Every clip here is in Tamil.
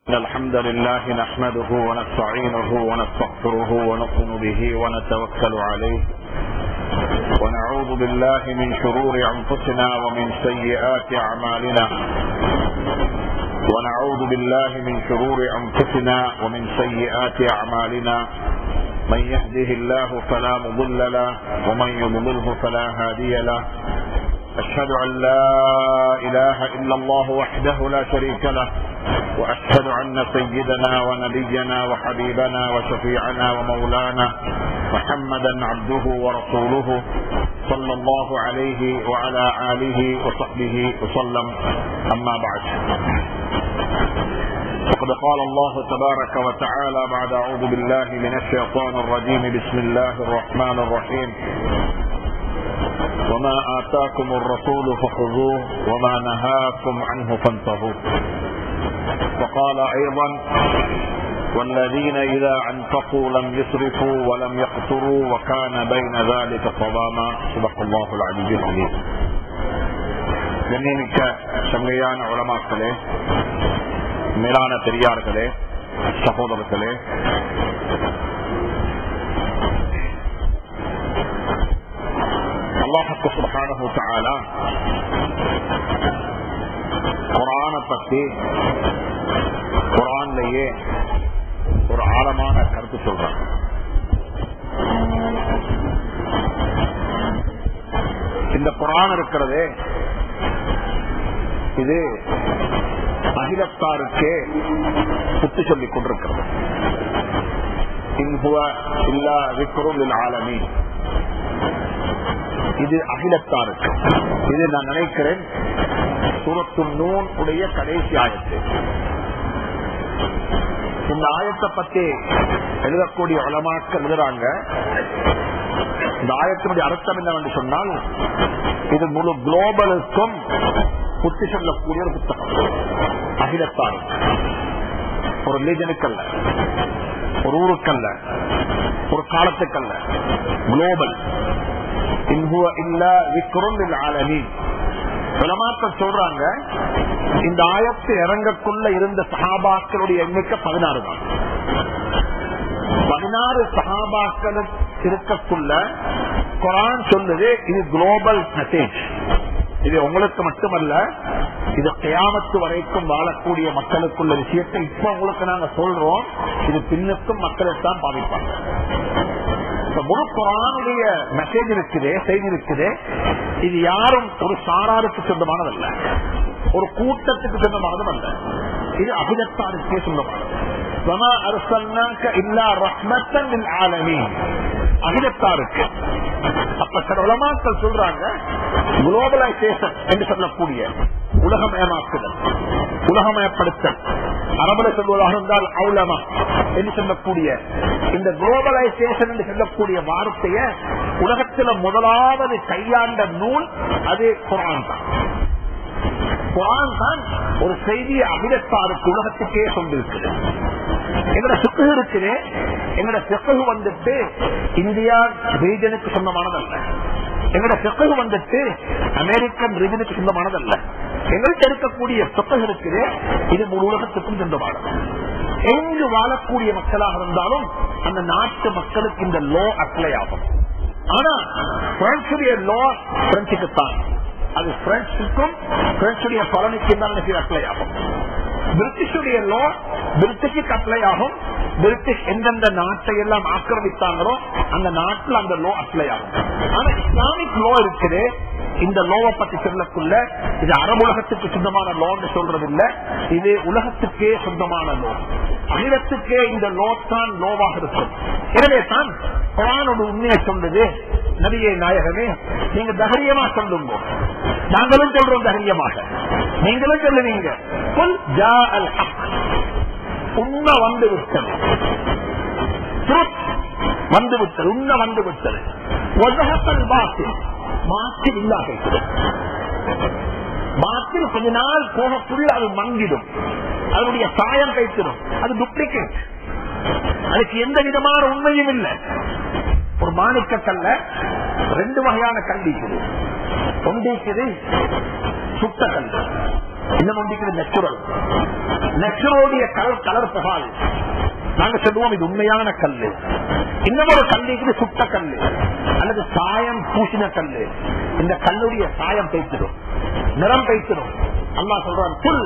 إن الحمد لله نحمده ونستعينه ونستغفره ونؤمن به ونتوكل عليه ونعوذ بالله من شرور أنفسنا ومن سيئات أعمالنا ونعوذ بالله من شرور أنفسنا ومن سيئات أعمالنا من يهده الله فلا مضل له ومن يضلله فلا هادي له أشهد أن لا إله إلا الله وحده لا شريك له وأشهد أن سيدنا ونبينا وحبيبنا وشفيعنا ومولانا محمدا عبده ورسوله صلى الله عليه وعلى آله وصحبه وسلم أما بعد وقد قال الله تبارك وتعالى بعد أعوذ بالله من الشيطان الرجيم بسم الله الرحمن الرحيم وما آتاكم الرسول فخذوه وما نهاكم عنه فانتهوا وقال أيضا والذين إذا أنفقوا لم يسرفوا ولم يقتروا وكان بين ذلك قواما صدق الله العلي العظيم கண்ணியமிக்க சங்கையான உளமாக்களே மேலான பெரியார்களே சகோதரர்களே அல்லாஹுக்கு சுபஹானஹு தஆலா குர்ஆனை பத்தி குர்ஆன்லயே ஒரு ஆழமான கருத்து சொல்றாங்க இந்த குரான் இருக்கிறதே இது அகிலத்தாருக்கே புத்து சொல்லிக் கொண்டிருக்கிறது இன்புவ இல்லா விக்ருல் ஆலமி இது அகிலத்தாருக்கு இது நான் நினைக்கிறேன் சூரத்து நூன் உடைய கடைசி ஆயத்து இந்த ஆயத்தை பத்தி எழுதக்கூடிய உலமாக்க எழுதுறாங்க இந்த ஆயத்தினுடைய அர்த்தம் என்னவென்று சொன்னால் இது முழு குளோபலுக்கும் புத்தி சொல்லக்கூடிய ஒரு புத்தகம் அகிலத்தாருக்கு ஒரு ரிலிஜனுக்கல்ல ஒரு ஊருக்கல்ல ஒரு காலத்துக்கல்ல குளோபல் இன்புவ இல்ல விக்ருல் ஆலமி உலமாக்கள் சொல்றாங்க இந்த ஆயத்து இறங்கக்குள்ள இருந்த சகாபாக்களுடைய எண்ணிக்கை பதினாறு தான் பதினாறு சகாபாக்கள் இருக்கக்குள்ள குரான் சொல்லுது இது குளோபல் மெசேஜ் இது உங்களுக்கு மட்டுமல்ல இது கியாமத்து வரைக்கும் வாழக்கூடிய மக்களுக்குள்ள விஷயத்தை இப்ப உங்களுக்கு நாங்க சொல்றோம் இது பின்னுக்கும் மக்களைத்தான் பாதிப்பாங்க முழு குரானுடைய மெசேஜ் இருக்குது செய்தி இருக்குது இது யாரும் ஒரு சாராருக்கு சொந்தமானதல்ல ஒரு கூட்டத்துக்கு சொந்தமானதும் அல்ல இது அகிலத்தாருக்கே சொந்தமானது அகிலத்தாருக்கு அப்ப சில உலமாக்கள் சொல்றாங்க குளோபலைசேஷன் என்று சொல்லக்கூடிய உலகமயமாக்குதல் உலகமயப்படுத்தல் அரபுல சொல்வதாக இருந்தால் அவுலமா என்று சொல்லக்கூடிய இந்த குளோபலைசேஷன் என்று சொல்லக்கூடிய வார்த்தைய உலகத்தில் முதலாவது கையாண்ட நூல் அது குரான் தான் குரான் தான் ஒரு செய்தியை அகிலத்தாருக்கு உலகத்துக்கே சொல்லிருக்குது எங்கட சுக்கு இருக்குது எங்கட செப்பகு வந்துட்டு இந்தியா ரீஜனுக்கு சொந்தமானதல்ல எங்கட செப்பகு வந்துட்டு அமெரிக்கன் ரீஜனுக்கு சொந்தமானதல்ல எங்கள்கிட்ட இருக்கக்கூடிய சொப்பகு இருக்குது இது முழு உலகத்துக்கும் சொந்தமானது எங்கு வாழக்கூடிய மக்களாக இருந்தாலும் அந்த நாட்டு மக்களுக்கு இந்த லோ அப்ளை ஆகும் ஆனா பிரெஞ்சுடைய லோ பிரெஞ்சுக்குத்தான் அது பிரெஞ்சுக்கும் பிரெஞ்சுடைய காலனிக்கும் தான் அப்ளை ஆகும் பிரிட்டிஷுடைய லோ பிரிட்டிஷுக்கு அப்ளை ஆகும் பிரிட்டிஷ் எந்தெந்த நாட்டை எல்லாம் ஆக்கிரமித்தாங்களோ அந்த நாட்டில் அந்த லோ அப்ளை ஆகும் ஆனா இஸ்லாமிக் லோ இருக்குது இந்த லோவை பத்தி சொல்லக்குள்ள இது அரபுலகத்துக்கு சொந்தமான லோன்னு சொல்றது இல்ல இது உலகத்துக்கே சொந்தமான லோ அகிலத்துக்கே இந்த லோ தான் லோவாக இருக்கும் எனவே தான் குரானோட உண்மையை சொல்றது நபியை நாயகமே நீங்க தைரியமா சொல்லுங்க நாங்களும் சொல்றோம் தைரியமாக நீங்களும் சொல்லுவீங்க உண்மை வந்து விட்டது வந்து விட்டது உண்மை வந்து விட்டது மாற்றில் இல்லாத மாற்றில் கொஞ்ச நாள் போகக்குள்ள அது மங்கிடும் அதனுடைய சாயம் கைத்திடும் அது டூப்ளிகேட் அதுக்கு எந்த விதமான உண்மையும் இல்லை ஒரு மாணிக்க கல்ல ரெண்டு வகையான கல் இருக்குது ஒன்று சுட்ட கல் இன்னும் ஒன்றிக்கிறது நெச்சுரல் நெச்சுரலுடைய கலர் கலர் புகாது நாங்க சொல்லுவோம் இது உண்மையான கல்லு இன்னும் ஒரு கல்லுக்கு சுட்ட கல்லு அல்லது சாயம் பூசின கல்லு இந்த கல்லுடைய சாயம் பேசிடும் நிறம் பேசிடும் அல்லா சொல்றான் புல்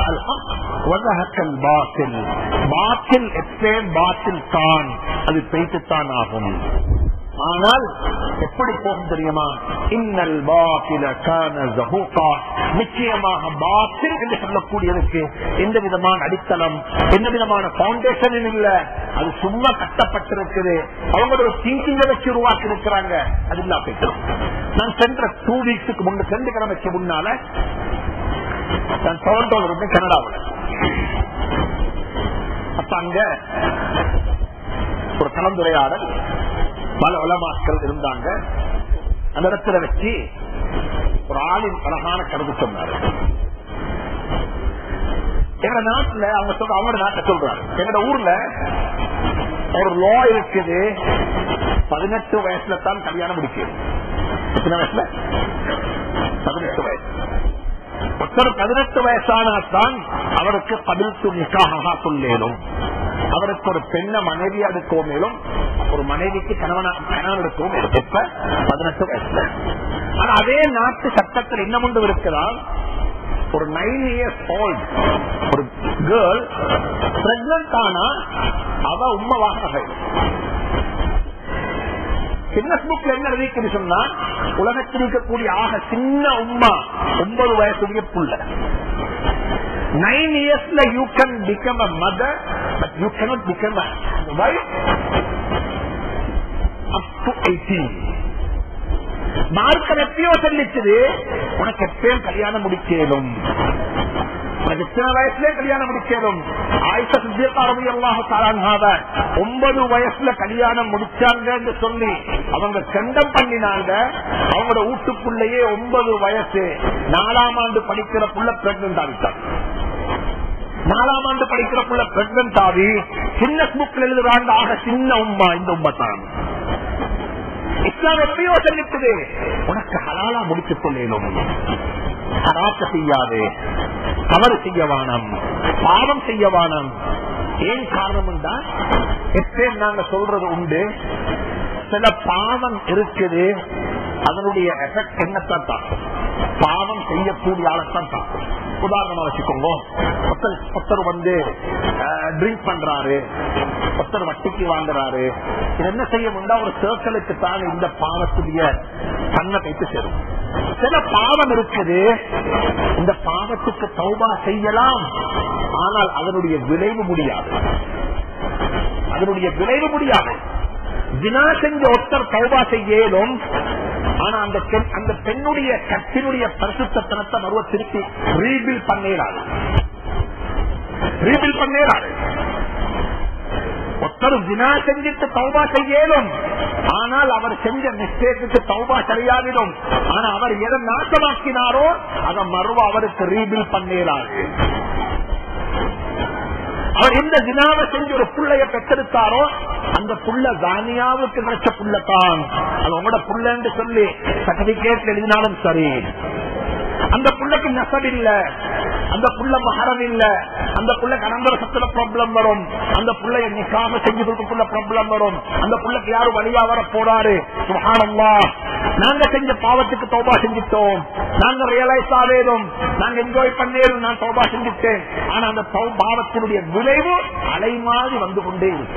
பாத்தில் பாத்தில் எப்பேன் பாத்தில் தான் அது பேசித்தான் ஆகும் ஆனால் எப்படி போகும் தெரியுமா இன்னல் பாத்தில கான ஜஹூகா நிச்சயமாக பாத்தில் என்று சொல்லக்கூடியதுக்கு எந்த விதமான அடித்தளம் எந்த விதமான பவுண்டேஷனும் இல்ல அது சும்மா கட்டப்பட்டிருக்குது அவங்களோட திங்கிங்க வச்சு உருவாக்கி இருக்கிறாங்க அது இல்லா பேசுறோம் நான் சென்ற டூ வீக்ஸுக்கு முன்ன ரெண்டு கிழமைக்கு முன்னால நான் டொரண்டோல இருந்தேன் கனடாவில் அப்ப அங்க ஒரு கலந்துரையாடல் பல உலமாக்கள் இருந்தாங்க அந்த இடத்துல வச்சு ஒரு ஆளின் அழகான கருது சொன்னாரு எங்க நாட்டுல அவங்க சொல்ற அவங்க நாட்டை சொல்றாங்க எங்க ஊர்ல ஒரு லோ இருக்குது பதினெட்டு வயசுல தான் கல்யாணம் முடிக்கும் எத்தனை வயசுல பதினெட்டு வயசு ஒருத்தர் பதினெட்டு வயசானால்தான் அவருக்கு பதினெட்டு நிக்காக சொல்லேனும் அவருக்கு ஒரு பெண்ண மனைவி எடுக்கவும் மேலும் ஒரு மனைவிக்கு கணவன் கணவன் எடுக்கவும் எப்ப பதினெட்டு வயசுல ஆனா அதே நாட்டு சட்டத்தில் என்ன ஒன்று இருக்கிறால் ஒரு நைன் இயர்ஸ் ஓல்ட் ஒரு கேர்ள் பிரெக்னன்ட் ஆனா அவ உண்மைவாக கின்னஸ் புக்ல என்ன எழுதிக்குது சொன்னா உலகத்தில் இருக்கக்கூடிய ஆக சின்ன உம்மா ஒன்பது வயசுடைய புள்ள நைன் இயர்ஸ்ல you can become a mother but you cannot become a wife up to eighteen மார்க்கம் எப்பயோ சொல்லிச்சது உனக்கு எப்பயும் கல்யாணம் முடிக்கலும் உனக்கு எத்தனை வயசுல கல்யாணம் முடிக்கலும் ஆயிஷா சித்தியக்காரவி அல்லாஹால ஒன்பது வயசுல கல்யாணம் முடிச்சாங்கன்னு சொல்லி அவங்க கண்டம் பண்ணினாங்க அவங்களோட வீட்டுக்குள்ளேயே ஒன்பது வயசு நாலாம் ஆண்டு படிக்கிற புள்ள பிரெக்னன்ட் ஆகிட்டாங்க நாலாம் ஆண்டு படிக்கிற புள்ள பிரெக்னன்ட் ஆகி சின்ன புக்ல எழுதுறாங்க ஆக சின்ன உம்மா இந்த உம்மா தான் இஸ்லாம் எப்பயோ சொல்லிட்டது உனக்கு ஹலாலா முடித்துக் கொள்ளேனும் ஹராத்த செய்யாது தவறு செய்ய வானம் பாவம் செய்ய வானம் ஏன் காரணம் தான் எப்பயும் நாங்க சொல்றது உண்டு சில பாவம் இருக்குது அதனுடைய எஃபெக்ட் என்னத்தான் தாக்கும் பாவம் செய்யக்கூடிய ஆளைத்தான் தாக்கும் உதாரணமா வச்சுக்கோங்க ஒருத்தர் ஒருத்தர் வந்து ட்ரிங்க் பண்றாரு ஒருத்தர் வட்டிக்கு வாங்குறாரு இது என்ன செய்ய முடியா ஒரு சர்க்கிளுக்கு தான் இந்த பாவத்துடைய தன்மை வைத்து சேரும் சில பாவம் இருக்குது இந்த பாவத்துக்கு தௌபா செய்யலாம் ஆனால் அதனுடைய விளைவு முடியாது அதனுடைய விளைவு முடியாது தினா செஞ்ச ஒருத்தர் தௌபா செய்யலும் ஆனா அந்த பெண் அந்த பெண்ணுடைய கட்டினுடைய பரிசுத்தனத்தை மறுவ திருப்பி ரீபில் பண்ணேறாரு ரீபில் பண்ணேறாரு ஒருத்தர் தினா செஞ்சுட்டு தௌபா செய்யலும் ஆனால் அவர் செஞ்ச மிஸ்டேக்கு தௌபா சரியாகிடும் ஆனா அவர் எதை நாசமாக்கினாரோ அதை மறுவ அவருக்கு ரீபில் பண்ணேறாரு அவர் எந்த தினாவை செஞ்சு ஒரு புள்ளைய பெற்றெடுத்தாரோ அந்த புள்ள தானியாவுக்கு கிடைச்ச புள்ளத்தான் அது உங்களோட புள்ளன்னு சொல்லி சர்டிபிகேட் எழுதினாலும் சரி அந்த புள்ளைக்கு நெசல் இல்ல அந்த புள்ள மகரம் இல்ல அந்த புள்ள கடம்பரசத்துல ப்ராப்ளம் வரும் அந்த புள்ளைய நிக்காம செஞ்சு கொடுக்கக்குள்ள ப்ராப்ளம் வரும் அந்த புள்ளைக்கு யாரு வழியா வர போறாரு சுகானம்மா நாங்க செஞ்ச பாவத்துக்கு தோபா செஞ்சுட்டோம் நாங்க ரியலைஸ் ஆவேதும் நாங்க என்ஜாய் பண்ணேரும் நான் தோபா செஞ்சுட்டேன் ஆனா அந்த பாவத்தினுடைய விளைவு அலை மாதிரி வந்து கொண்டே இருக்கு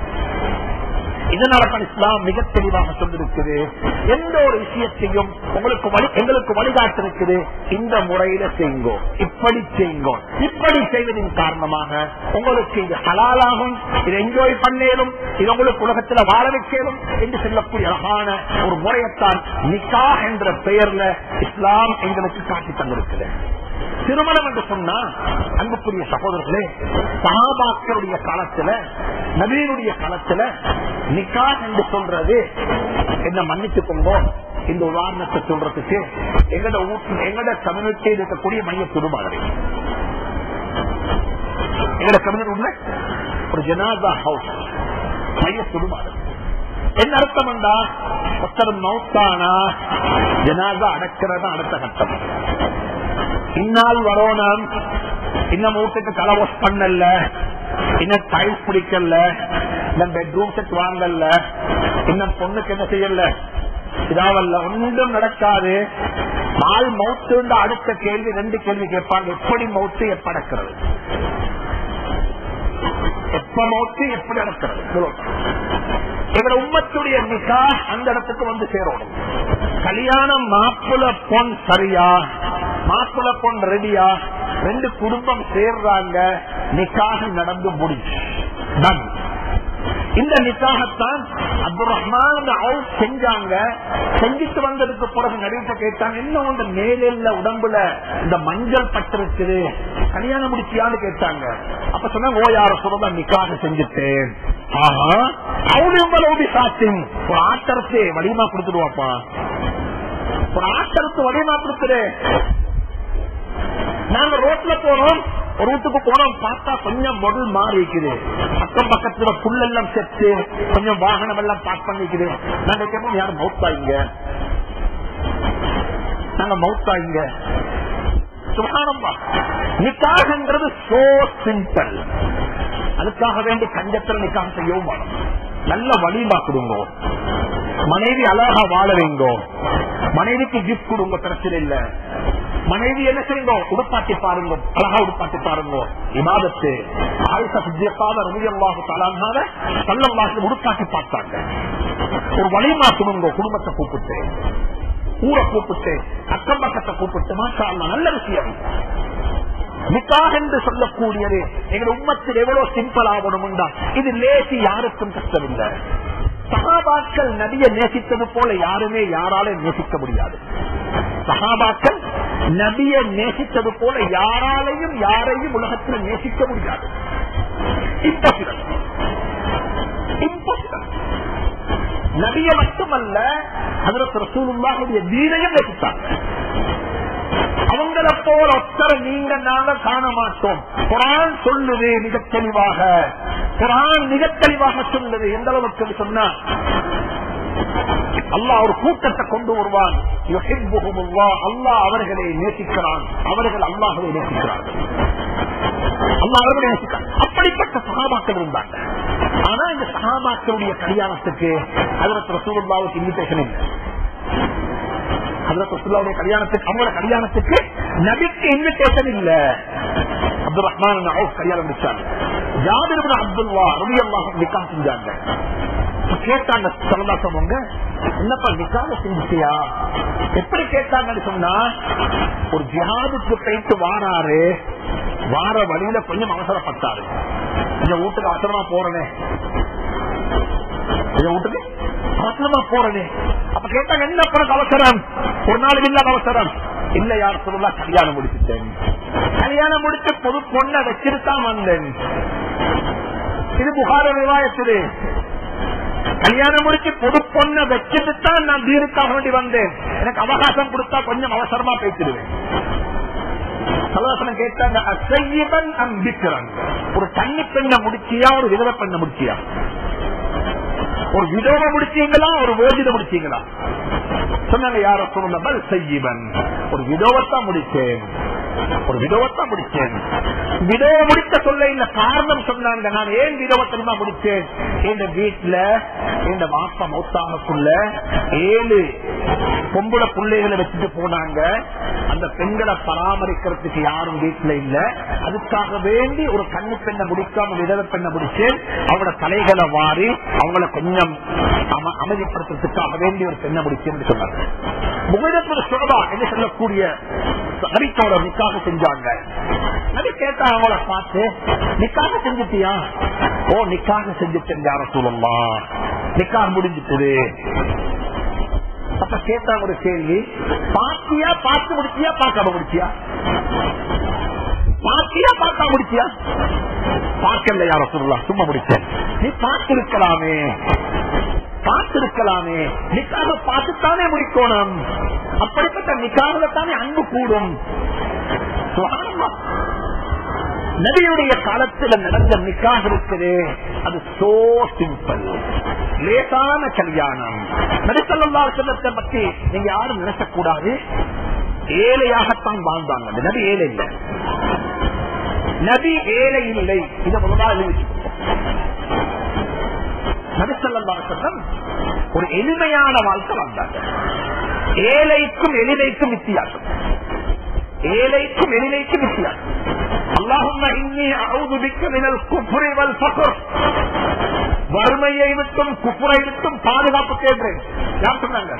இதனால தான் இஸ்லாம் மிக தெளிவாக சொல்லிருக்குது எந்த ஒரு விஷயத்தையும் உங்களுக்கு வழி எங்களுக்கு வழிகாட்டிருக்குது இந்த முறையில செய்யுங்கோ இப்படி செய்யுங்கோ இப்படி செய்வதன் காரணமாக உங்களுக்கு இது ஹலாலாகும் இது என்ஜாய் பண்ணேலும் இது உங்களுக்கு உலகத்தில் வாழ வைக்கலும் என்று சொல்லக்கூடிய அழகான ஒரு முறையத்தான் நிக்கா என்ற பெயர்ல இஸ்லாம் எங்களுக்கு காட்டி தந்திருக்குது திருமணம் என்று சொன்னா அன்புக்குரிய சகோதரர்களே சகாபாக்களுடைய காலத்துல நவீனுடைய காலத்துல நிக்கா என்று சொல்றது என்ன மன்னிச்சுக்கோங்க இந்த உதாரணத்தை சொல்றதுக்கு எங்கட எங்கட கம்யூனிட்டியில் இருக்கக்கூடிய மைய குடும்பம் எங்கட கம்யூனிட்டி ஒரு ஜனாதா ஹவுஸ் மைய குடும்பம் என்ன அர்த்தம் என்றா ஒருத்தர் மௌத்தானா ஜனாதா அடக்கிறதா அடுத்த கட்டம் இந்நாள் வரோனம் இன்னும் வீட்டுக்கு கலை வாஷ் பண்ணல இன்னும் டைல்ஸ் பிடிக்கல இன்னும் பெட்ரூம் செட் வாங்கல இன்னும் பொண்ணுக்கு என்ன செய்யல இதாவல்ல ஒன்றும் நடக்காது நாள் மவுத்து அடுத்த கேள்வி ரெண்டு கேள்வி கேட்பாங்க எப்படி மவுத்து எப்ப நடக்கிறது எப்ப மவுத்து எப்படி நடக்கிறது எங்க உம்மத்துடைய நிகா அந்த இடத்துக்கு வந்து சேரணும் கல்யாணம் மாப்பிள பொன் சரியா மாப்பிள பொன் ரெடியா ரெண்டு குடும்பம் சேர்றாங்க நிக்காக நடந்து முடிச்சு Done. இந்த நிக்காகத்தான் அப்துல் ரஹ்மான் அவுட் செஞ்சாங்க செஞ்சுட்டு வந்ததுக்கு பிறகு நடுவிட்ட கேட்டாங்க என்ன உங்க மேல உடம்புல இந்த மஞ்சள் பட்டு இருக்குது கல்யாணம் முடிச்சியான்னு கேட்டாங்க அப்ப சொன்னாங்க ஓ யார சொல்லதான் நிக்காக செஞ்சுட்டேன் ஆஹா அவளும் சாத்தியம் ஒரு ஆட்டரத்து வலிமா கொடுத்துடுவாப்பா ஒரு ஆட்டரத்து வலிமா கொடுத்துடு நாங்க ரோட்ல போறோம் ஒரு வீட்டுக்கு போனோம் பார்த்தா கொஞ்சம் மொடல் மாறி இருக்குது அக்கம் பக்கத்துல புல்லெல்லாம் செத்து கொஞ்சம் வாகனம் எல்லாம் பார்க் பண்ணிக்குது நாங்க கேட்போம் யாரும் மவுத்தாயிங்க நாங்க மவுத்தாயிங்க சுகானம்பா நிக்காகன்றது சோ சிம்பிள் அதுக்காக வேண்டி கஞ்சத்தில் நிக்காக செய்யவும் வேணும் நல்ல வழிமா கொடுங்க மனைவி அழகா வாழ வைங்கோ மனைவிக்கு கிஃப்ட் கொடுங்க பிரச்சனை இல்ல மனைவி என்ன செய்யுங்க உடுப்பாட்டி பாருங்க அழகா உடுப்பாட்டி பாருங்க இமாதத்து ஆயுஷ சித்தியக்காத ரவியல்லாஹு தலானால சல்லல்லாஹு உடுப்பாட்டி பார்த்தாங்க ஒரு வழிமா கொடுங்க குடும்பத்தை கூப்பிட்டு ஊரை கூப்பிட்டு அக்கம் பக்கத்தை கூப்பிட்டு மாஷா அல்லாஹ், நல்ல விஷயம் நிக்காக என்று சொல்லக்கூடியது எங்க உம்மத்தில் எவ்வளவு சிம்பிள் ஆகணும்டா இது லேசி யாருக்கும் கஷ்டமில்லை சகாபாக்கள் நபியை நேசித்தது போல யாருமே யாராலும் நேசிக்க முடியாது சகாபாக்கள் நபியை நேசித்தது போல யாராலையும் யாரையும் உலகத்தில் நேசிக்க முடியாது இம்பாசிபிள் இம்பாசிபிள் நபிய மட்டுமல்ல அதற்கு ரசூலுல்லாஹுடைய வீரையும் நேசித்தாங்க அவங்கள போல ஒத்தர நீங்க நாங்க காண மாட்டோம் குரான் சொல்லுது மிக தெளிவாக குரான் மிக தெளிவாக சொல்லுது எந்த அளவுக்கு சொன்னா அல்லாஹ் ஒரு கூட்டத்தை கொண்டு வருவான் அல்லாஹ் அவர்களை நேசிக்கிறான் அவர்கள் அல்லாஹவை நேசிக்கிறார்கள் அல்லாஹ் அவர்களை நேசிக்கிறான் அப்படிப்பட்ட சகாபாக்கள் இருந்தாங்க ஆனா இந்த சகாபாக்களுடைய கல்யாணத்துக்கு அதற்கு ரசூலுல்லாவுக்கு இன்விடேஷன் இல்லை ஹசரத்துல்லாவுடைய கல்யாணத்துக்கு அவங்களோட கல்யாணத்துக்கு நபிக்கு இன்விடேஷன் இல்ல அப்துல் ரஹ்மான் அவுஃப் கல்யாணம் முடிச்சாங்க ஜாபிர் அப்துல்லா ரவி அல்லாஹ் நிக்கா செஞ்சாங்க கேட்டாங்க சரதாசவங்க என்னப்பா நிக்காக செஞ்சிட்டியா எப்படி கேட்டாங்கன்னு சொன்னா ஒரு ஜிஹாதுக்கு போயிட்டு வாராரு வார வழியில கொஞ்சம் அவசரப்பட்டாரு இந்த வீட்டுக்கு அவசரமா போறனே இந்த வீட்டுக்கு அவசரமா போறனே அப்ப கேட்டாங்க என்ன பிறகு அவசரம் ஒரு நாள் இல்லாத அவசரம் இல்ல யார் சொல்லலாம் கல்யாணம் முடிச்சுட்டேன் கல்யாணம் முடிச்சு பொது பொண்ணை வச்சிருத்தான் வந்தேன் இது புகார விவாயத்திலே கல்யாணம் முடிச்சு பொது பொண்ணை வச்சுட்டு தான் நான் தீருக்காக வேண்டி வந்தேன் எனக்கு அவகாசம் கொடுத்தா கொஞ்சம் அவசரமா பேசிடுவேன் சலோசனம் கேட்டாங்க அசையவன் அம்பிக்கிறான் ஒரு கன்னி பெண்ணை முடிச்சியா ஒரு விதவ பெண்ணை முடிச்சியா ஒரு விதவை முடிச்சீங்களா ஒரு வேதித முடிச்சீங்களா சொன்னாங்க யார சொன்ன செய்யவன் ஒரு விதவத்தான் முடிச்சேன் ஒரு விதவத்தான் முடிச்சேன் விதவ முடித்த சொல்ல இந்த காரணம் சொன்னாங்க நான் ஏன் விதவ தெரியுமா முடிச்சேன் எங்க வீட்டுல எங்க மாப்பா மௌத்தாகக்குள்ள ஏழு பொம்பளை பிள்ளைகளை வச்சுட்டு போனாங்க அந்த பெண்களை பராமரிக்கிறதுக்கு யாரும் வீட்டுல இல்ல அதுக்காக வேண்டி ஒரு கண்ணு பெண்ணை முடிக்காம விதவ பெண்ணை முடிச்சு அவங்களோட தலைகளை வாரி அவங்கள கொஞ்சம் அம- அமைதிப்படுத்துறதுக்காக வேண்டி ஒரு பெண்ணை முடிச்சு சொன்னாங்க முகத்தில் சோபா என்று சொல்லக்கூடிய நபிக்கோட நிக்காக செஞ்சாங்க நபி கேட்டா அவங்கள பார்த்து நிக்காக செஞ்சுட்டியா ஓ நிக்காக செஞ்சுட்டேன் யார சொல்லலாம் நிக்காக முடிஞ்சிட்டது அப்ப கேட்டாங்க ஒரு கேள்வி பாத்தியா பார்த்து முடிச்சியா பார்க்காம முடிச்சியா பாத்தியா பார்த்தா முடிச்சியா பார்க்கல யார சொல்லலாம் சும்மா முடிச்சேன் நீ பார்த்திருக்கலாமே பார்த்திருக்கலாமே நிக்காக பார்த்துத்தானே முடிக்கணும் அப்படிப்பட்ட நிக்காக தானே அன்பு கூடும் சுப்ஹானல்லாஹ். நபியுடைய காலத்துல நடந்த நிக்காக இருக்குது அது சோ சிம்பிள் லேசான கல்யாணம் நபிசல்லா செல்லத்தை பத்தி நீங்க யாரும் நினைக்கக்கூடாது ஏழையாகத்தான் வாழ்ந்தாங்க அந்த நபி ஏழை இல்லை நபி ஏழை இல்லை இதை முதலா எழுதி நபிசல்லம் ஒரு எளிமையான வாழ்க்கை வாழ்ந்தாங்க ஏழைக்கும் எளிமைக்கும் வித்தியாசம் ஏழைக்கும் எளிமைக்கும் வித்தியாசம் அல்லாஹும் இன்னி அவுது பிக்க மினல் குஃப்ரி வல் ஃபக்ர் வறுமையை விட்டும் குப்புரை விட்டும் பாதுகாப்பு கேட்கிறேன் யார் சொன்னாங்க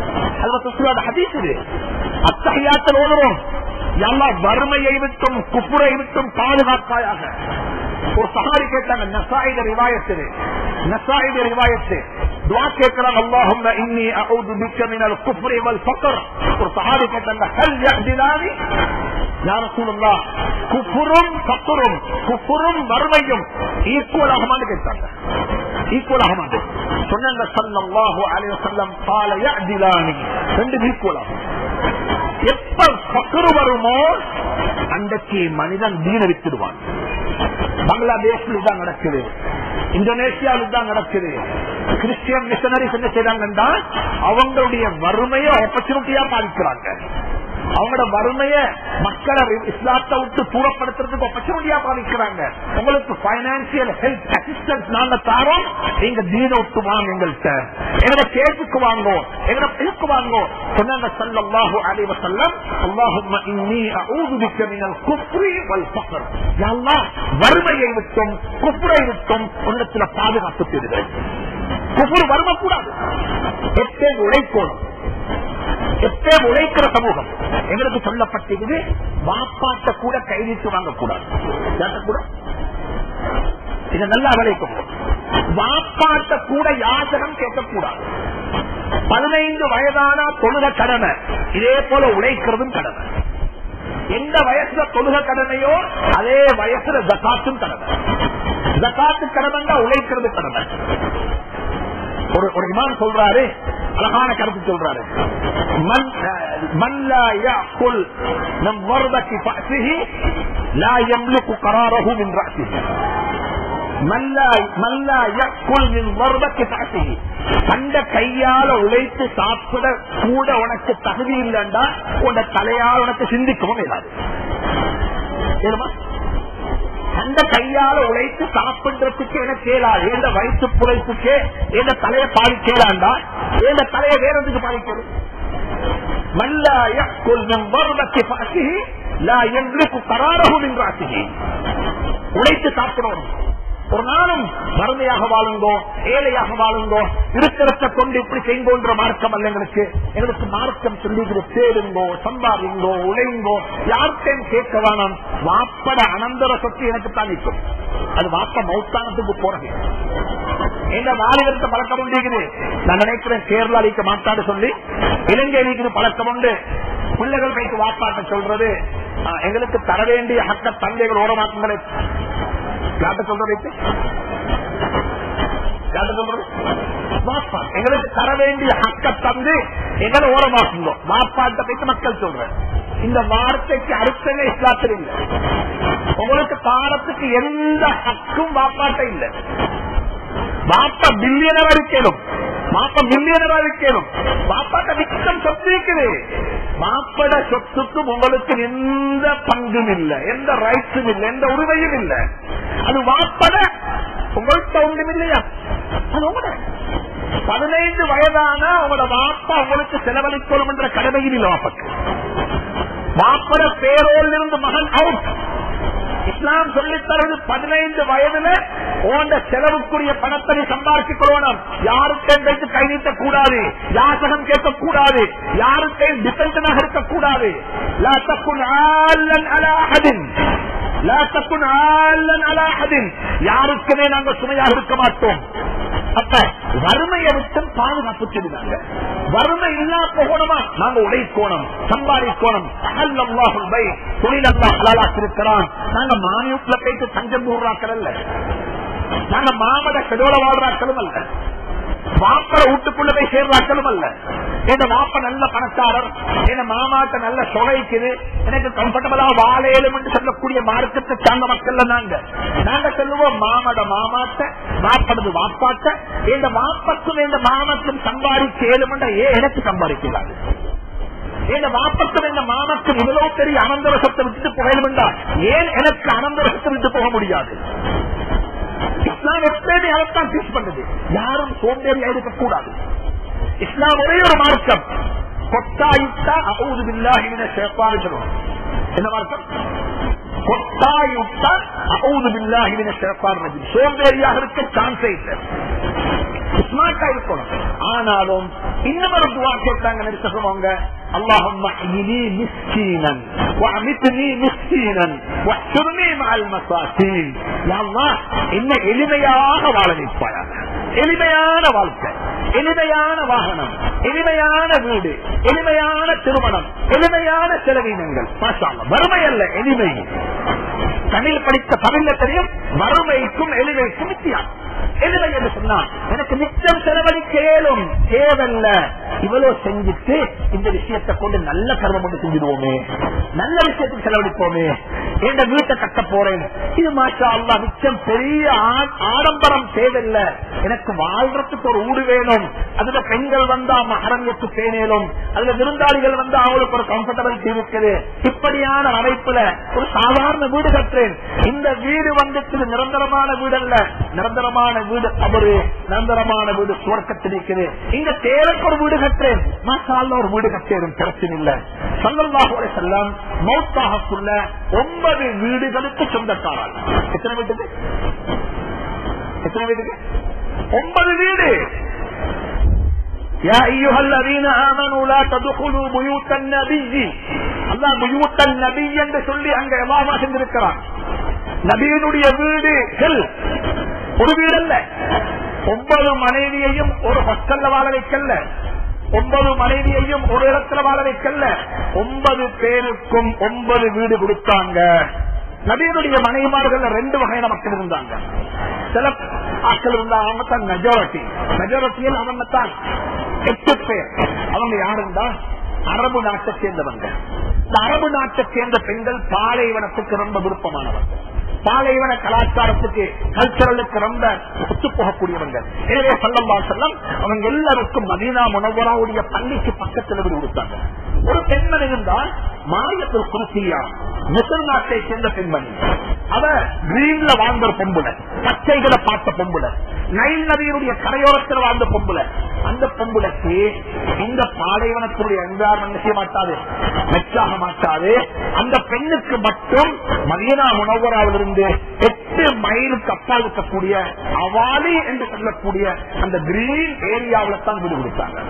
ஹதீஸ் இது அத்தகையாத்தில் ஓடுறோம் எல்லா வறுமையை விட்டும் குப்புரை விட்டும் பாதுகாப்பாயாக ஒரு சகாரி கேட்டாங்க நசாயித ரிவாயத்து நசாயித ரிவாயத்து துவா கேட்கிறாங்க அல்லாஹும் இன்னி அவுது பிக்க மினல் குஃப்ரி வல் ஃபக்ர் ஒரு சகாரி கேட்டாங்க ஹல் யஹ்திலானி யா ரசூலுல்லாஹ் குஃபுரும் ஃபக்ரும் குஃபுரும் வறுமையும் ஈக்குவல் ஆகுமான்னு கேட்டாங்க ஈக்குவல் ஆகுமாண்டு சொன்னாங்க ஸல்லல்லாஹு அலைஹி வஸல்லம் قال يعدلاني ரெண்டு ஈக்குவல் ஆகும் எப்ப ஃபக்ரு வருமோ அன்றைக்கு மனிதன் தீன வித்துடுவான் பங்களாதேஷ்ல தான் நடக்குது இந்தோனேஷியாவில் தான் நடக்குது கிறிஸ்டியன் மிஷனரிஸ் என்ன செய்றாங்கன்னா அவங்களுடைய வறுமையை ஆப்பர்ச்சுனிட்டியா பாதிக்கிறாங்க அவங்களோட வறுமைய மக்களை இஸ்லாத்தை விட்டு தூரப்படுத்துறதுக்கு ஆப்பர்ச்சுனிட்டியா பாதிக்கிறாங்க உங்களுக்கு பைனான்சியல் ஹெல்ப் அசிஸ்டன்ஸ் நாங்க தாரோம் நீங்க தீன விட்டு வாங்க எங்கள்கிட்ட எங்களை கேட்டுக்கு வாங்கோ எங்களை பிழுக்கு வாங்கோ சொன்னாங்க சல்லல்லாஹு அலைஹி வஸல்லம் அல்லாஹும்ம இன்னி அஊது பிக்க மினல் குஃப்ரி வல் ஃபக்ர் யா அல்லாஹ் வறுமையை விட்டும் குஃப்ரை விட்டும் உன்னத்துல பாதுகாப்பு தேடுகிறேன் குஃபுர் வரக்கூடாது எத்தே உழைக்கணும் எத்தே உழைக்கிற சமூகம் எங்களுக்கு சொல்லப்பட்டது வாப்பாட்ட கூட கைவிட்டு வாங்கக்கூடாது யார்ட்ட கூட இதை நல்லா விளைக்கும் வாப்பாட்ட கூட யாசகம் கேட்கக்கூடாது பதினைந்து வயதான தொழுக கடமை இதே போல உழைக்கிறதும் கடமை எந்த வயசுல தொழுக கடமையோ அதே வயசுல ஜக்காத்தும் கடமை ஜக்காத்து கடமைங்க உழைக்கிறது கடமை ஒரு ஒரு இமான் சொல்றாரு அழகான கருத்து சொல்றாரு மன் மன் லா யாக்குல் நம் வர்தக்கி ஃபஅசிஹி லா யம்லிகு கராரஹு மின் ரஅசிஹி மன் லா மன் லா யாக்குல் மின் வர்தக்கி ஃபஅசிஹி அந்த கையால உழைத்து சாப்பிட கூட உனக்கு தகுதி இல்லைண்டா உன் தலையால் உனக்கு சிந்திக்கவும் இல்லாது தெரியுமா அந்த கையால உழைத்து சாப்பிடுறதுக்கு எனக்கு கேளாது எந்த வயிற்று புழைப்புக்கு எந்த தலையை பாதி கேளாண்டா எந்த தலையை வேற எதுக்கு பாதிக்கிறது உழைத்து சாப்பிடணும் ஒரு நாளும் வறுமையாக வாழுங்கோ ஏழையாக வாழுங்கோ இருக்கிறத கொண்டு இப்படி செய்வோன்ற மார்க்கம் அல்ல எங்களுக்கு எங்களுக்கு மார்க்கம் சொல்லுகிற தேடுங்கோ சம்பாதிங்கோ உழைங்கோ யார்கிட்டையும் கேட்க வேணாம் வாப்பட அனந்தர சொத்து எனக்கு தான் நிற்கும் அது வாப்ப மௌத்தானத்துக்கு போறது எங்க வாலிபர்த்த பழக்கம் உண்டு நான் நினைக்கிறேன் கேரளா அளிக்க மாட்டாடு சொல்லி இலங்கை அளிக்கிற பழக்கம் உண்டு பிள்ளைகள் கைக்கு வாப்பாட்ட சொல்றது எங்களுக்கு தர வேண்டிய ஹக்க தந்தைகள் ஓரமாக்குங்களே யார்கிட்ட சொல்றது யார்கிட்ட சொல்றது வாப்பா எங்களுக்கு தர வேண்டிய ஹக்க தந்து எங்களை ஓரமாக்குங்க வாப்பாட்ட போயிட்டு மக்கள் சொல்றேன் இந்த வார்த்தைக்கு அர்த்தமே இஸ்லாத்தில் இல்லை உங்களுக்கு தாரத்துக்கு எந்த ஹக்கும் வாப்பாட்ட இல்லை வாப்பா பில்லியனரா இருக்கணும் மாப்ப மில்லியனரா இருக்கணும் மாப்பாட்ட மிச்சம் சொத்து இருக்குது மாப்பட சொத்துக்கும் உங்களுக்கு எந்த பங்கும் இல்லை எந்த ரைட்ஸும் இல்லை எந்த உரிமையும் இல்லை அது வாப்பட உங்கள்கிட்ட ஒன்றும் இல்லையா அது உங்களோட பதினைந்து வயதான உங்களோட வாப்பா உங்களுக்கு செலவழிக்கணும் என்ற கடமையில் இல்லை வாப்பக்கு வாப்பட பேரோல் இருந்து மகன் அவுட் இஸ்லாம் சொல்லித்தரது பதினைந்து வயதுல ஓண்ட செலவுக்குரிய பணத்தை நீ சம்பாதித்துக் கொள்ளணும் யாருக்கையும் வைத்து கை நீட்டக் கூடாது யாசகம் கேட்கக்கூடாது யாருக்கையும் டிபெண்டனாக இருக்கக்கூடாது லா தக்குன் ஆலன் அலா அஹதின். லா தக்குன் ஆலன் அலா அஹதின். யாருக்குமே நாங்கள் சுமையாக இருக்க மாட்டோம் அப்ப வறுமையை விட்டு பாதுகாப்பு செய்தாங்க வறுமை இல்லா போகணுமா நாங்க உழைக்கோணும் சம்பாதிக்கோணும் தொழில் அல்லா ஹலாலாக்கிருக்கிறான் நாங்க மானியத்துல போயிட்டு தஞ்சம் ஊர்றாக்கள் அல்ல நாங்க மாமட செடோல வாழ்றாக்களும் அல்ல வாப்பட வீட்டுக்குள்ள போய் சேர்றாக்களும் அல்ல என் மாப்ப நல்ல பணக்காரர் என் மாமாட்ட நல்ல சொலைக்குது எனக்கு கம்ஃபர்டபுளா வாழையிலும் என்று சொல்லக்கூடிய மார்க்கத்தை சார்ந்த மக்கள் நாங்க நாங்க சொல்லுவோம் மாமட மாமாட்ட வாப்பனது வாப்பாட்ட இந்த வாப்பத்தும் இந்த மாமத்தும் சம்பாதிக்க ஏழுமண்ட ஏன் எனக்கு சம்பாதிக்கிறாங்க என் வாப்பத்தம் என்ன மாமக்கும் இவ்வளவு பெரிய அனந்தரசத்தை விட்டுட்டு போகணும்டா ஏன் எனக்கு அனந்தரசத்தை விட்டு போக முடியாது இஸ்லாம் எப்பயுமே அதைத்தான் டீச் பண்ணுது யாரும் சோம்பேறியா இருக்கக்கூடாது இஸ்லாம் ஒரே ஒரு மார்க்கம் கொட்டாயிட்டா அவுது பில்லாஹின சேப்பான்னு சொல்லுவோம் என்ன மார்க்கம் கொட்டாயுட்டா அவுது பில்லாஹின சேப்பான் சோம்பேறியாக இருக்க சான்ஸே இல்லை ஸ்மார்ட்டா இருக்கணும் ஆனாலும் இன்னும் ஒரு துவா கேட்டாங்க நிறுத்தவங்க اللهم احيني مسكينا وامتني مسكينا واحشرني مع المساكين يا الله என்ன எளிமையாக வாழ வைப்பாயாக எளிமையான வாழ்க்கை எளிமையான வாகனம் எளிமையான வீடு எளிமையான திருமணம் எளிமையான செலவினங்கள் வறுமை அல்ல எளிமை தமிழ் படித்த தமிழ்ல தெரியும் வறுமைக்கும் எளிமைக்கும் வித்தியாசம் எளிமை என்று சொன்னா எனக்கு நிச்சயம் செலவழிக்க இயலும் தேவல்ல இவ்வளவு செஞ்சுட்டு இந்த விஷயத்தை கொண்டு நல்ல கர்மம் கொண்டு செஞ்சிடுவோமே நல்ல விஷயத்துக்கு செலவழிப்போமே எந்த வீட்டை கட்ட போறேன் இது மாஷா அல்லா மிச்சம் பெரிய ஆ- ஆடம்பரம் தேவையில்ல எனக்கு வாழ்றதுக்கு ஒரு ஊடு வேணும் அதுல பெண்கள் வந்தா மகரங்கத்து பேணேலும் அதுல விருந்தாளிகள் வந்தா அவங்களுக்கு ஒரு கம்ஃபர்டபிலிட்டி இருக்குது இப்படியான அமைப்புல ஒரு சாதாரண வீடு கட்டுறேன் இந்த வீடு வந்துட்டு நிரந்தரமான வீடு அல்ல நிரந்தரமான வீடு அவரு நிரந்தரமான வீடு சுவர்க்கத்தில் இருக்குது இங்க தேவைக்கு ஒரு வீடு கட்டுறேன் மாசால ஒரு வீடு கட்டேன் பிரச்சனை இல்ல சல்லல்லாஹு செல்லம் மௌத்தாகக்குள்ள ஒன்பது வீடுகளுக்கு சொந்தக்காரர் எத்தனை வீட்டுக்கு எத்தனை வீட்டுக்கு ஒன்பது வீடு يا أيها الذين آمنوا لا تدخلوا بيوت النبي الله بيوت النبي என்று சொல்லி அங்க எவாமா செஞ்சிருக்கிறான் நபியினுடைய வீடுகள் ஒரு வீடு அல்ல ஒன்பது மனைவியையும் ஒரு ஹாஸ்டல்ல வாழ வைக்கல ஒன்பது மனைவியையும் ஒரு இடத்துல வாழ வைக்கல ஒன்பது பேருக்கும் ஒன்பது வீடு கொடுத்தாங்க நபியினுடைய மனைவிமார்கள் ரெண்டு வகையான மக்கள் இருந்தாங்க சில ஆட்கள் இருந்தாங்க அவங்க தான் மெஜாரிட்டி மெஜாரிட்டியில் அவங்க தான் எட்டு பேர் அவங்க யாருந்தா அரபு நாட்டை சேர்ந்தவங்க இந்த அரபு நாட்டை சேர்ந்த பெண்கள் பாலைவனத்துக்கு ரொம்ப விருப்பமானவங்க பாலைவன கலாச்சாரத்துக்கு கல்ச்சரலுக்கு ரொம்ப ஒத்து போகக்கூடியவங்க எனவே சொல்லம்பா செல்லம் அவங்க எல்லாருக்கும் மதீனா முனவராவுடைய பள்ளிக்கு பக்கத்தில் வீடு கொடுத்தாங்க ஒரு பெண்மணி இருந்தால் மாயத்தில் குறிச்சியா மிசர் நாட்டை சேர்ந்த பெண்மணி அவ கிரீன்ல வாழ்ந்த ஒரு பொம்புல பச்சைகளை பார்த்த பொம்புல நைல் நதியினுடைய கரையோரத்தில் வாழ்ந்த பொம்புல அந்த பொம்புலக்கு இந்த பாலைவனத்தினுடைய என்வாரன்மெண்ட் செய்ய மாட்டாது மெச்சாக மாட்டாது அந்த பெண்ணுக்கு மட்டும் மதீனா முனவராவிலிருந்து எட்டு மைலுக்கு அப்பால் இருக்கக்கூடிய அவாலி என்று சொல்லக்கூடிய அந்த கிரீன் ஏரியாவில தான் வீடு கொடுத்தாங்க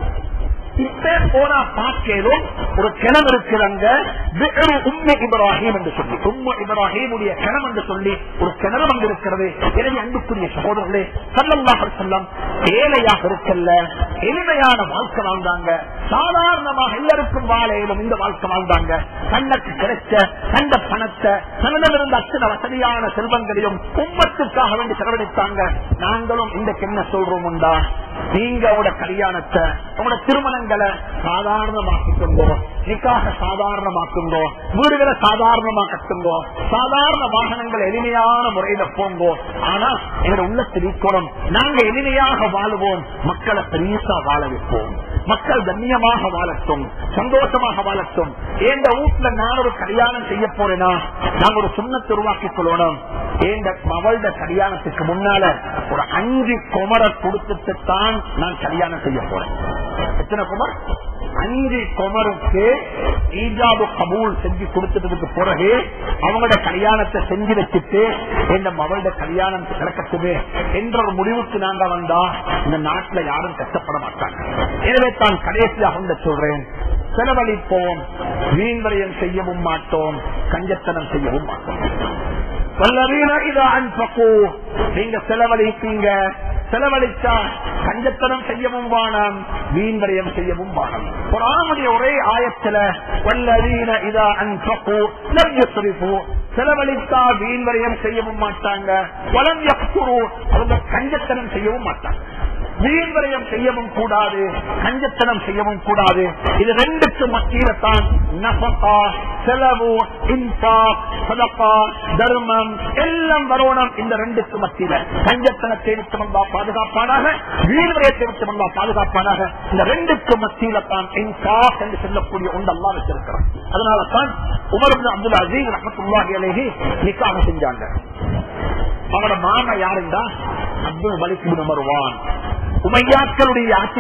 இப்ப போனா பார்க்கலும் ஒரு கிணம் இருக்கிறாங்க உண்மை இப்ராஹிம் என்று சொல்லி உண்மை இப்ராஹிமுடைய கிணம் என்று சொல்லி ஒரு கிணறு வந்து இருக்கிறது எனவே அன்புக்குரிய சகோதரர்களே சல்லல்லாஹு செல்லம் ஏழையாக இருக்கல்ல எளிமையான வாழ்க்கை வாழ்ந்தாங்க சாதாரணமாக எல்லாருக்கும் வாழையிலும் இந்த வாழ்க்கை வாழ்ந்தாங்க கண்ணுக்கு கிடைச்ச கண்ட பணத்தை தன்னிடமிருந்த அத்தனை வசதியான செல்வங்களையும் உம்மத்துக்காக வேண்டி செலவழித்தாங்க நாங்களும் இந்த என்ன சொல்றோம் உண்டா நீங்க உங்களோட கல்யாணத்தை உங்களோட திருமணங்களை சாதாரணமாக்கிக்கொண்டோ நிக்காக சாதாரணமாக்குங்கோ வீடுகளை சாதாரணமா கட்டுங்கோ சாதாரண வாகனங்கள் எளிமையான முறையில போங்கோ ஆனா எங்க உள்ளத்தில் இருக்கணும் நாங்க எளிமையாக வாழுவோம் மக்களை பெரியசா வாழ வைப்போம் மக்கள் கண்ணியமாக வாழட்டும் சந்தோஷமாக வாழட்டும் எந்த வீட்டுல நான் ஒரு கல்யாணம் செய்ய போறேனா நாங்க ஒரு சுண்ணத்தை உருவாக்கிக் கொள்ளணும் எந்த மவள்ட கல்யாணத்துக்கு முன்னால ஒரு அஞ்சு குமரை கொடுத்துட்டு தான் நான் கல்யாணம் செய்ய போறேன் எத்தனை குமர் அஞ்சு குமருக்கு ஈஜாபு கபூல் செஞ்சு கொடுத்ததுக்கு பிறகு அவங்களோட கல்யாணத்தை செஞ்சு வச்சுட்டு எந்த மவளோட கல்யாணம் நடக்கட்டுமே என்ற ஒரு முடிவுக்கு நாங்க வந்தா இந்த நாட்டுல யாரும் கஷ்டப்பட மாட்டாங்க எனவே தான் கடைசியாக வந்து சொல்றேன் செலவழிப்போம் வீண் விரயம் செய்யவும் மாட்டோம் கஞ்சத்தனம் செய்யவும் மாட்டோம் வல்லவீன இதா அன்பகு நீங்க செலவழிப்பீங்க செலவழிச்சா கஞ்சத்தனம் செய்யவும் வானம் வீண் விரயம் செய்யவும் வானம் குரானுடைய ஒரே ஆயத்துல வல்லவீன இதா அன்பகு லவ்யசுரிப்பு செலவழித்தா வீண் விரயம் செய்யவும் மாட்டாங்க வலம் யக்குரு அவங்க கஞ்சத்தனம் செய்யவும் மாட்டாங்க வீண் விரயம் செய்யவும் கூடாது கஞ்சத்தனம் செய்யவும் கூடாது இது ரெண்டுக்கு மத்தியில தான் நபகா செலவு இன்சா சதப்பா தர்மம் எல்லாம் வரணும் இந்த ரெண்டுக்கு மத்தியில கஞ்சத்தனத்தை விட்டு வந்தா பாதுகாப்பானாக வீண் விரயத்தை விட்டு வந்தா பாதுகாப்பானாக இந்த ரெண்டுக்கு மத்தியில தான் இன்சா என்று சொல்லக்கூடிய ஒன்றல்லா வச்சிருக்கிறான் அதனால தான் உமர் அப்துல் அசீஸ் ரஹமத்துல்லாஹி அலைஹி நிக்காக செஞ்சாங்க அவரோட மாமா யாருண்டா அப்துல் மலிக் மருவான் உமையாக்களுடைய ஆட்சி